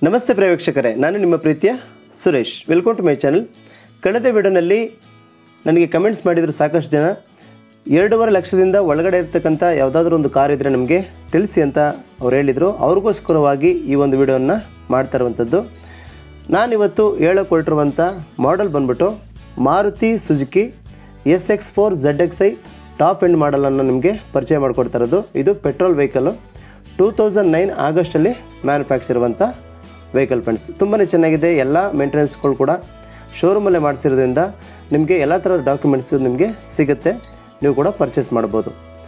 ನಮಸ್ತೆ ಪ್ರೇಕ್ಷಕರೇ ನಾನು ನಿಮ್ಮ ಪ್ರೀತಿಯ Suresh welcome to my channel ಕಳೆದ ವಿಡಿಯೋನಲ್ಲಿ ನನಗೆ ಕಮೆಂಟ್ಸ್ ಮಾಡಿದರು ಸಾಕಷ್ಟು ಜನ ಎರಡೂವರೆ ಲಕ್ಷದಿಂದ ಒಳಗಡೆ ಇರ್ತಕ್ಕಂಥ ಯಾವುದಾದ್ರೂ ಒಂದು ಕಾರ್ ಇದ್ದರೆ ನಮಗೆ ತಿಳಿಸಿ ಅಂತ ಅವ್ರು ಹೇಳಿದರು ಅವ್ರಿಗೋಸ್ಕರವಾಗಿ ಈ ಒಂದು ವಿಡಿಯೋನ ಮಾಡ್ತಾ ಇರುವಂಥದ್ದು ನಾನಿವತ್ತು ಹೇಳೋಕೆ ಹೊರಟಿರುವಂಥ ಮಾಡೆಲ್ ಬಂದ್ಬಿಟ್ಟು Maruti Suzuki S X four Z X I top end ಮಾಡಲನ್ನು ನಿಮಗೆ ಪರಿಚಯ ಮಾಡಿಕೊಡ್ತಾ ಇರೋದು ಇದು petrol vehicle two thousand nine ಆಗಸ್ಟಲ್ಲಿ ಮ್ಯಾನುಫ್ಯಾಕ್ಚರ್ ಇರುವಂಥ ವೆಹಿಕಲ್ ಫ್ರೆಂಡ್ಸ್ ತುಂಬಾ ಚೆನ್ನಾಗಿದೆ ಎಲ್ಲ ಮೇಂಟೆನೆನ್ಸ್ಗಳು ಕೂಡ ಶೋರೂಮಲ್ಲೇ ಮಾಡಿಸಿರೋದ್ರಿಂದ ನಿಮಗೆ ಎಲ್ಲ ಥರದ ಡಾಕ್ಯುಮೆಂಟ್ಸು ನಿಮಗೆ ಸಿಗುತ್ತೆ ನೀವು ಕೂಡ ಪರ್ಚೇಸ್ ಮಾಡ್ಬೋದು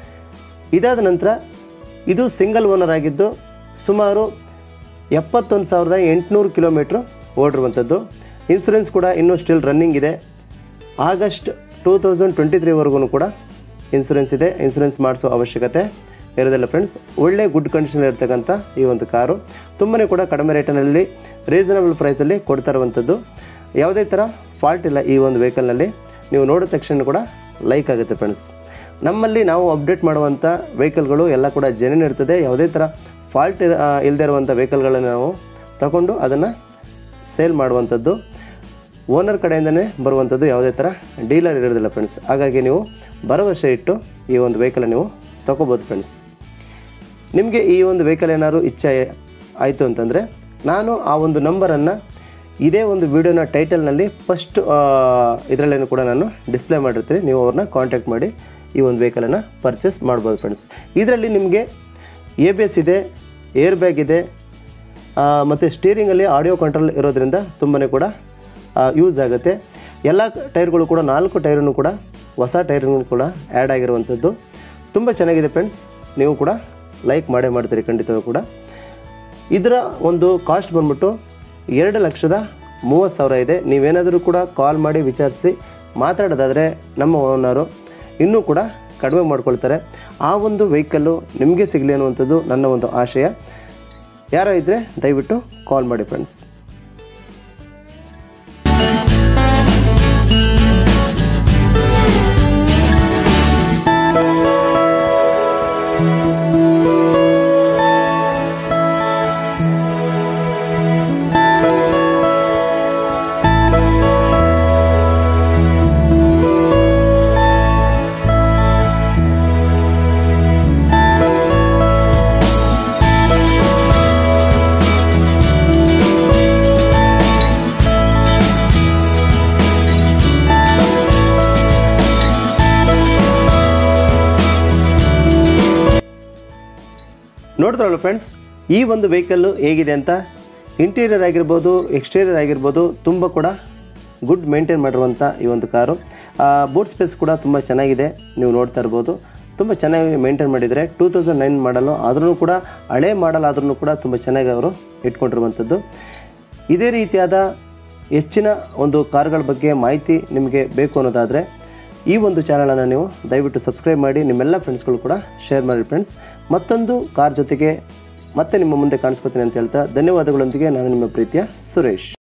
ಇದಾದ ನಂತರ ಇದು ಸಿಂಗಲ್ ಓನರ್ ಆಗಿದ್ದು ಸುಮಾರು ಎಪ್ಪತ್ತೊಂದು ಸಾವಿರದ ಎಂಟುನೂರು ಕಿಲೋಮೀಟ್ರ್ ಓಡಿರುವಂಥದ್ದು ಇನ್ಸೂರೆನ್ಸ್ ಕೂಡ ಇನ್ನೂ ಸ್ಟಿಲ್ ರನ್ನಿಂಗ್ ಇದೆ ಆಗಸ್ಟ್ ಟೂ ತೌಸಂಡ್ ಟ್ವೆಂಟಿ ತ್ರೀವರೆಗೂ ಕೂಡ ಇನ್ಸೂರೆನ್ಸ್ ಇದೆ ಇನ್ಸೂರೆನ್ಸ್ ಮಾಡಿಸೋ ಅವಶ್ಯಕತೆ ಇರೋದಿಲ್ಲ ಫ್ರೆಂಡ್ಸ್ ಒಳ್ಳೆ ಗುಡ್ ಕಂಡೀಷನ್ ಇರ್ತಕ್ಕಂಥ ಈ ಒಂದು ಕಾರು ತುಂಬಾ ಕೂಡ ಕಡಿಮೆ ರೇಟಿನಲ್ಲಿ ರೀಸನಬಲ್ ಪ್ರೈಸಲ್ಲಿ ಕೊಡ್ತಾ ಇರುವಂಥದ್ದು ಯಾವುದೇ ಥರ ಫಾಲ್ಟ್ ಇಲ್ಲ ಈ ಒಂದು ವೆಹಿಕಲ್ನಲ್ಲಿ ನೀವು ನೋಡಿದ ತಕ್ಷಣ ಕೂಡ ಲೈಕ್ ಆಗುತ್ತೆ ಫ್ರೆಂಡ್ಸ್ ನಮ್ಮಲ್ಲಿ ನಾವು ಅಪ್ಡೇಟ್ ಮಾಡುವಂಥ ವೆಹಿಕಲ್ಗಳು ಎಲ್ಲ ಕೂಡ ಜೆನ್ಯೂನ್ ಇರ್ತದೆ ಯಾವುದೇ ಥರ ಫಾಲ್ಟ್ ಇಲ್ಲದೆ ಇರುವಂಥ ವೆಹಿಕಲ್ಗಳನ್ನು ನಾವು ತಗೊಂಡು ಅದನ್ನು ಸೇಲ್ ಮಾಡುವಂಥದ್ದು ಓನರ್ ಕಡೆಯಿಂದನೇ ಬರುವಂಥದ್ದು ಯಾವುದೇ ಥರ ಡೀಲರ್ ಇರೋದಿಲ್ಲ ಫ್ರೆಂಡ್ಸ್ ಹಾಗಾಗಿ ನೀವು ಭರವಸೆ ಇಟ್ಟು ಈ ಒಂದು ವೆಹಿಕಲ್ ನೀವು ತಗೋಬೋದು ಫ್ರೆಂಡ್ಸ್ ನಿಮಗೆ ಈ ಒಂದು ವೆಹಿಕಲ್ ಏನಾದ್ರು ಇಚ್ಛೆ ಆಯಿತು ಅಂತಂದರೆ ನಾನು ಆ ಒಂದು ನಂಬರನ್ನು ಇದೇ ಒಂದು ವಿಡಿಯೋನ ಟೈಟಲ್ನಲ್ಲಿ ಫಸ್ಟ್ ಇದರಲ್ಲೇನು ಕೂಡ ನಾನು ಡಿಸ್ಪ್ಲೇ ಮಾಡಿರ್ತೀನಿ ನೀವು ಅವ್ರನ್ನ ಕಾಂಟ್ಯಾಕ್ಟ್ ಮಾಡಿ ಈ ಒಂದು ವೆಹಿಕಲನ್ನು ಪರ್ಚೇಸ್ ಮಾಡ್ಬೋದು ಫ್ರೆಂಡ್ಸ್ ಇದರಲ್ಲಿ ನಿಮಗೆ ಎ ಬಿ ಎಸ್ ಇದೆ ಏರ್ ಬ್ಯಾಗ್ ಇದೆ ಮತ್ತು ಸ್ಟೀರಿಂಗಲ್ಲಿ ಆಡಿಯೋ ಕಂಟ್ರೋಲ್ ಇರೋದ್ರಿಂದ ತುಂಬಾ ಕೂಡ ಯೂಸ್ ಆಗುತ್ತೆ ಎಲ್ಲ ಟೈರ್ಗಳು ಕೂಡ ನಾಲ್ಕು ಟೈರನ್ನು ಕೂಡ ಹೊಸ ಟೈರ್ಗಳು ಕೂಡ ಆ್ಯಡ್ ಆಗಿರುವಂಥದ್ದು ತುಂಬ ಚೆನ್ನಾಗಿದೆ ಫ್ರೆಂಡ್ಸ್ ನೀವು ಕೂಡ ಲೈಕ್ ಮಾಡೇ ಮಾಡ್ತೀರಿ ಖಂಡಿತವೂ ಕೂಡ ಇದರ ಒಂದು ಕಾಸ್ಟ್ ಬಂದ್ಬಿಟ್ಟು ಎರಡು ಲಕ್ಷದ ಮೂವತ್ತು ಸಾವಿರ ಇದೆ ನೀವೇನಾದರೂ ಕೂಡ ಕಾಲ್ ಮಾಡಿ ವಿಚಾರಿಸಿ ಮಾತಾಡೋದಾದರೆ ನಮ್ಮ ಓನರು ಇನ್ನೂ ಕೂಡ ಕಡಿಮೆ ಮಾಡ್ಕೊಳ್ತಾರೆ ಆ ಒಂದು ವೆಹಿಕಲ್ಲು ನಿಮಗೆ ಸಿಗಲಿ ಅನ್ನುವಂಥದ್ದು ನನ್ನ ಒಂದು ಆಶಯ ಯಾರೋ ಇದ್ದರೆ ದಯವಿಟ್ಟು ಕಾಲ್ ಮಾಡಿ ಫ್ರೆಂಡ್ಸ್ ನೋಡಿದ್ರಲ್ಲ ಫ್ರೆಂಡ್ಸ್ ಈ ಒಂದು ವೆಹಿಕಲ್ಲು ಹೇಗಿದೆ ಅಂತ ಇಂಟೀರಿಯರ್ ಆಗಿರ್ಬೋದು ಎಕ್ಸ್ಟೀರಿಯರ್ ಆಗಿರ್ಬೋದು ತುಂಬ ಕೂಡ ಗುಡ್ ಮೇಂಟೈನ್ ಮಾಡಿರುವಂಥ ಈ ಒಂದು ಕಾರು ಬೂಟ್ ಸ್ಪೇಸ್ ಕೂಡ ತುಂಬ ಚೆನ್ನಾಗಿದೆ ನೀವು ನೋಡ್ತಾ ಇರ್ಬೋದು ತುಂಬ ಚೆನ್ನಾಗಿ ಮೇಂಟೈನ್ ಮಾಡಿದರೆ ಟೂ ತೌಸಂಡ್ ನೈನ್ ಮಾಡಲು ಆದ್ರೂ ಕೂಡ ಹಳೆ ಮಾಡಲ್ ಆದ್ರೂ ಕೂಡ ತುಂಬ ಚೆನ್ನಾಗಿ ಅವರು ಇಟ್ಕೊಂಡಿರುವಂಥದ್ದು ಇದೇ ರೀತಿಯಾದ ಹೆಚ್ಚಿನ ಒಂದು ಕಾರ್ಗಳ ಬಗ್ಗೆ ಮಾಹಿತಿ ನಿಮಗೆ ಬೇಕು ಅನ್ನೋದಾದರೆ ಈ ಒಂದು ಚಾನಲನ್ನು ನೀವು ದಯವಿಟ್ಟು ಸಬ್ಸ್ಕ್ರೈಬ್ ಮಾಡಿ ನಿಮ್ಮೆಲ್ಲ ಫ್ರೆಂಡ್ಸ್ಗಳು ಕೂಡ ಶೇರ್ ಮಾಡಿ ಫ್ರೆಂಡ್ಸ್ ಮತ್ತೊಂದು ಕಾರ್ ಜೊತೆಗೆ ಮತ್ತೆ ನಿಮ್ಮ ಮುಂದೆ ಕಾಣಿಸ್ಕೊತೀನಿ ಅಂತ ಹೇಳ್ತಾ ಧನ್ಯವಾದಗಳೊಂದಿಗೆ ನಾನು ನಿಮ್ಮ ಪ್ರೀತಿಯ ಸುರೇಶ್